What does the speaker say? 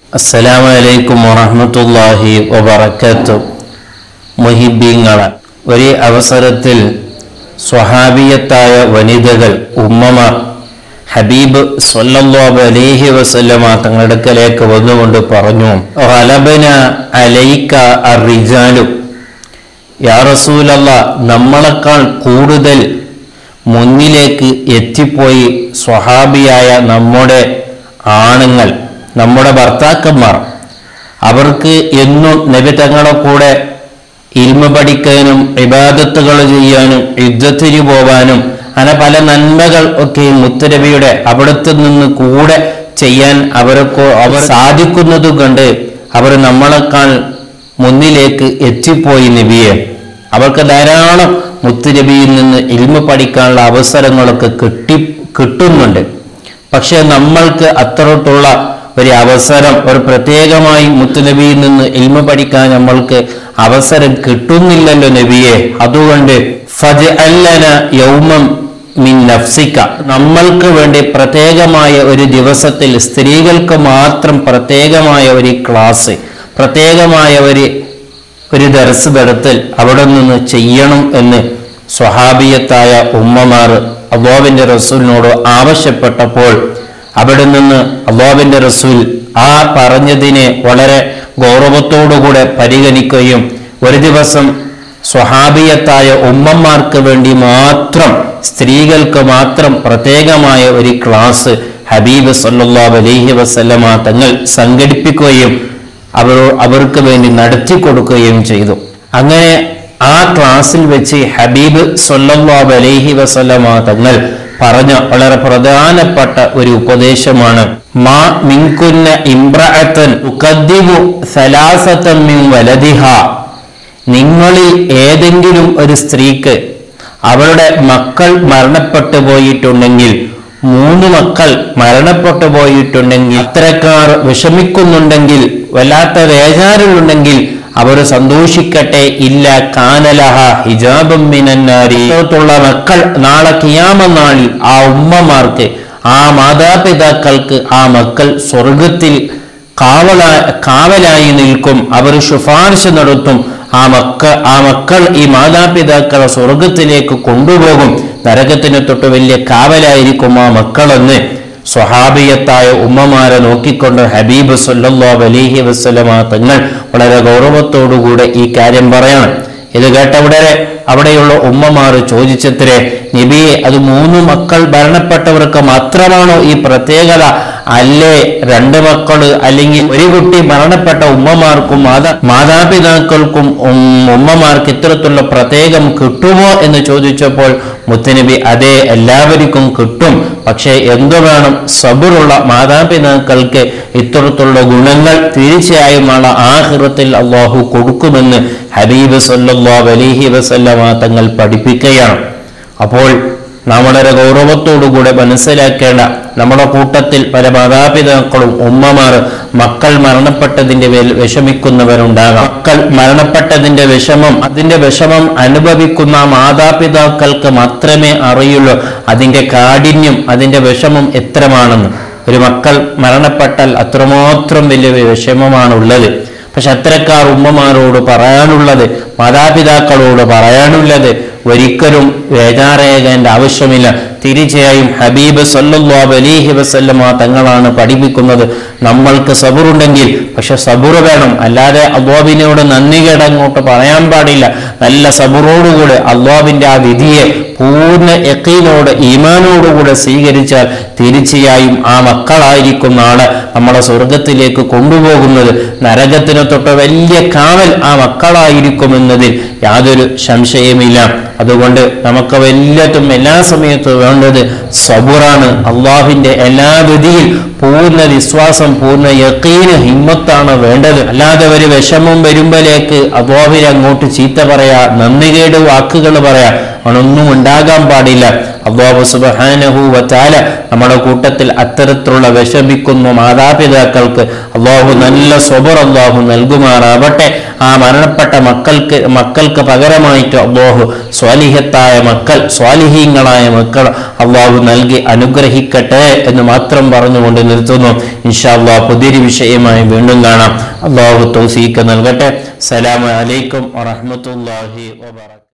അസ്സലാമു അലൈക്കും വറഹ്മത്തുള്ളാഹി വബറകാത്തു മുഹിബീങ്ങളെ ഒരു അവസരത്തിൽ സ്വഹാബിയത്തായ വനിതകൾ ഉമ്മമാർ ഹബീബ് സല്ലല്ലാഹു അലൈഹി വസല്ലമ തങ്ങളുടെ അടുക്കലേക്ക് വന്നുകൊണ്ട് പറഞ്ഞു റലബന അലൈക അർറിജാലു യാ റസൂലല്ല നമ്മളെക്കാൾ കൂടുതൽ മുന്നിലേക്ക് എത്തിപ്പോയി സ്വഹാബിയായ നമ്മുടെ ആണുങ്ങൾ നമ്മുടെ ഭർത്താക്കന്മാർ അവർക്ക് എന്നും നബി തങ്ങളെ കൂടെ ഇൽമ പഠിക്കാനും ഇബാദത്തുകൾ ചെയ്യാനും യുദ്ധത്തിന് പോകാനും അങ്ങനെ പല നന്മകൾ ഒക്കെ മുത്തരബിയുടെ അവിടുത്തെ നിന്ന് കൂടെ ചെയ്യാൻ അവർക്ക് അവർ സാധിക്കുന്നത് കൊണ്ട് അവർ നമ്മളെക്കാൾ മുന്നിലേക്ക് എത്തിപ്പോയി നബിയെ അവർക്ക് ധാരാളം മുത്തുനബിയിൽ നിന്ന് ഇൽമ പഠിക്കാനുള്ള അവസരങ്ങളൊക്കെ കിട്ടി കിട്ടുന്നുണ്ട് പക്ഷെ നമ്മൾക്ക് അത്തരത്തുള്ള ഒരു അവസരം ഒരു പ്രത്യേകമായി മുത്തുനബിയിൽ നിന്ന് ഇൽമ പഠിക്കാൻ നമ്മൾക്ക് അവസരം കിട്ടുന്നില്ലല്ലോ നബിയെ അതുകൊണ്ട് ഫജ് അല്ലന യൗമം മിൻ നഫ്സിക്ക നമ്മൾക്ക് വേണ്ടി പ്രത്യേകമായ ഒരു ദിവസത്തിൽ സ്ത്രീകൾക്ക് മാത്രം പ്രത്യേകമായ ഒരു ക്ലാസ് പ്രത്യേകമായ ഒരു ഒരു ദർസ് നടത്തൽ അവിടെ നിന്ന് ചെയ്യണം എന്ന് സ്വഹാബിയത്തായ ഉമ്മമാർ അള്ളാവിന്റെ റസൂലിനോട് ആവശ്യപ്പെട്ടപ്പോൾ അവിടെ നിന്ന് അള്ളാവിന്റെ റസൂൽ ആ പറഞ്ഞതിനെ വളരെ ഗൗരവത്തോടുകൂടെ പരിഗണിക്കുകയും ഒരു ദിവസം സ്വഹാബിയത്തായ ഉമ്മമാർക്ക് വേണ്ടി മാത്രം സ്ത്രീകൾക്ക് മാത്രം പ്രത്യേകമായ ഒരു ക്ലാസ് ഹബീബ് സല്ലല്ലാഹു അലൈഹി വസല്ലമ തങ്ങൾ സംഘടിപ്പിക്കുകയും അവർ അവർക്ക് വേണ്ടി നടത്തി കൊടുക്കുകയും ചെയ്തു അങ്ങനെ ആ ക്ലാസ്സിൽ വെച്ച് ഹബീബ് സല്ലല്ലാഹു അലൈഹി വസല്ലമ തങ്ങൾ പറഞ്ഞ വളരെ പ്രധാനപ്പെട്ട ഒരു ഉപദേശമാണ് മാ മിൻകുന്ന ഇംറഅത്തൻ തുഖദ്ദിമു സലാസത്തൻ മിൻ വലദിഹ നിങ്ങളിൽ ഏതെങ്കിലും ഒരു സ്ത്രീക്ക് അവരുടെ മക്കൾ മരണപ്പെട്ടു പോയിട്ടുണ്ടെങ്കിൽ മൂന്ന് മക്കൾ മരണപ്പെട്ടു പോയിട്ടുണ്ടെങ്കിൽ അത്തരക്കാർ വിഷമിക്കുന്നുണ്ടെങ്കിൽ വല്ലാത്ത വേചാരുണ്ടെങ്കിൽ അവർ സന്തോഷിക്കട്ടെ ഇല്ല കാനലഹ ഹിജാബം മിനന്നാരി ത്തുള്ള മക്കൾ നാളെ കിയാമ നാളിൽ ആ ഉമ്മമാർക്ക് ആ മാതാപിതാക്കൾക്ക് ആ മക്കൾ സ്വർഗത്തിൽ കാവല കാവലായി നിൽക്കും അവർ ശുപാർശ നടത്തും ആ മക്ക ആ മക്കൾ ഈ മാതാപിതാക്കളെ സ്വർഗത്തിലേക്ക് കൊണ്ടുപോകും നരകത്തിന് തൊട്ട് വലിയ കാവലായിരിക്കും ആ മക്കളെന്ന് സ്വഹാബിയത്തായ ഉമ്മമാരെ നോക്കിക്കൊണ്ട് ഹബീബ് സല്ലല്ലാഹു അലൈഹി വസല്ലമ തങ്ങൾ വളരെ ഗൗരവത്തോടുകൂടെ ഈ കാര്യം പറയണം ഇത് കേട്ട ഉടനെ അവിടെയുള്ള ഉമ്മമാർ ചോദിച്ചത്രേ നബിയെ അത് മൂന്ന് മക്കൾ മരണപ്പെട്ടവർക്ക് മാത്രമാണോ ഈ പ്രത്യേകത അല്ലേ രണ്ട് മക്കള് അല്ലെങ്കിൽ ഒരു കുട്ടി മരണപ്പെട്ട ഉമ്മമാർക്കും മാതാ മാതാപിതാക്കൾക്കും ഉം ഉമ്മമാർക്ക് ഇത്തരത്തിലുള്ള പ്രത്യേകം കിട്ടുമോ എന്ന് ചോദിച്ചപ്പോൾ മുത്തനബി അതെ എല്ലാവർക്കും കിട്ടും പക്ഷേ എന്തു വേണം സബുറുള്ള മാതാപിതാക്കൾക്ക് ഇത്തരത്തിലുള്ള ഗുണങ്ങൾ തീർച്ചയായും ആളെ ആഹൃത്തിൽ അള്ളാഹു കൊടുക്കുമെന്ന് ഹബീബ് സല്ലല്ലാഹു അലൈഹി വസല്ലമ തങ്ങൾ പഠിപ്പിക്കുകയാണ് അപ്പോൾ നാം വളരെ ഗൗരവത്തോടുകൂടെ മനസ്സിലാക്കേണ്ട നമ്മുടെ കൂട്ടത്തിൽ പല മാതാപിതാക്കളും ഉമ്മമാർ മക്കൾ മരണപ്പെട്ടതിന്റെ മേൽ വിഷമിക്കുന്നവരുണ്ടാകാം മക്കൾ മരണപ്പെട്ടതിന്റെ വിഷമം അതിന്റെ വിഷമം അനുഭവിക്കുന്ന മാതാപിതാക്കൾക്ക് മാത്രമേ അറിയുള്ളൂ അതിന്റെ കാഠിന്യം അതിന്റെ വിഷമം എത്രമാണെന്ന് ഒരു മക്കൾ മരണപ്പെട്ടാൽ അത്രമാത്രം വലിയ വിഷമമാണുള്ളത് പക്ഷെ അത്തരക്കാർ ഉമ്മമാരോട് പറയാനുള്ളത് മാതാപിതാക്കളോട് പറയാനുള്ളത് ഒരിക്കലും വേദാറേകേണ്ട ആവശ്യമില്ല തീർച്ചയായും ഹബീബ് സല്ലല്ലാഹു അലൈഹി വസല്ലമ തങ്ങളാണ് പഠിപ്പിക്കുന്നത് നമ്മൾക്ക് സബുറുണ്ടെങ്കിൽ പക്ഷെ സബുറ് വേണം അല്ലാതെ അള്ളാബിനോട് നന്ദി കേടങ്ങോട്ട് പറയാൻ പാടില്ല നല്ല സബുറോടുകൂടെ അള്ളാബിന്റെ ആ വിധിയെ പൂർണ്ണ യക്കീനോട് ഈമാനോടുകൂടെ സ്വീകരിച്ചാൽ തീർച്ചയായും ആ മക്കളായിരിക്കും നാളെ നമ്മളെ സ്വർഗത്തിലേക്ക് കൊണ്ടുപോകുന്നത് നരകത്തിന് തൊട്ട് വലിയ കാവൽ ആ മക്കളായിരിക്കുമെന്നതിൽ യാതൊരു സംശയമില്ല അതുകൊണ്ട് നമുക്ക് വല്ലതും എല്ലാ സമയത്തും വേണ്ടത് സബുറാണ് അള്ളാഹിന്റെ എല്ലാ വിധിയിൽ പൂർണ്ണ വിശ്വാസം പൂർണ്ണ യക്കീന് ഹിമ്മത്താണ് വേണ്ടത് അല്ലാതെ ഒരു വിഷമം വരുമ്പോഴേക്ക് അള്ളാഹിനെ അങ്ങോട്ട് ചീത്ത പറയാ നന്ദികേട് വാക്കുകൾ പറയാ അങ്ങനൊന്നും ഉണ്ടാകാൻ പാടില്ല അള്ളാഹു സുബാനഹു വച്ചാല നമ്മുടെ കൂട്ടത്തിൽ അത്തരത്തിലുള്ള വിഷമിക്കുന്ന മാതാപിതാക്കൾക്ക് അള്ളാഹു നല്ല സ്വബർ അള്ളാഹു നൽകുമാറാവട്ടെ ആ മരണപ്പെട്ട മക്കൾക്ക് മക്കൾക്ക് പകരമായിട്ട് അള്ളാഹു സ്വാലിഹത്തായ മക്കൾ സ്വാലിഹീങ്ങളായ മക്കൾ അള്ളാഹു നൽകി അനുഗ്രഹിക്കട്ടെ എന്ന് മാത്രം പറഞ്ഞുകൊണ്ട് നിർത്തുന്നു ഇൻഷാ അള്ളാഹ് പുതിയൊരു വിഷയമായി വീണ്ടും കാണാം അള്ളാഹു തൗസീക്ക് നൽകട്ടെ സലാം അലൈക്കും വറഹ്മത്തുള്ളാഹി വബറകാതുഹു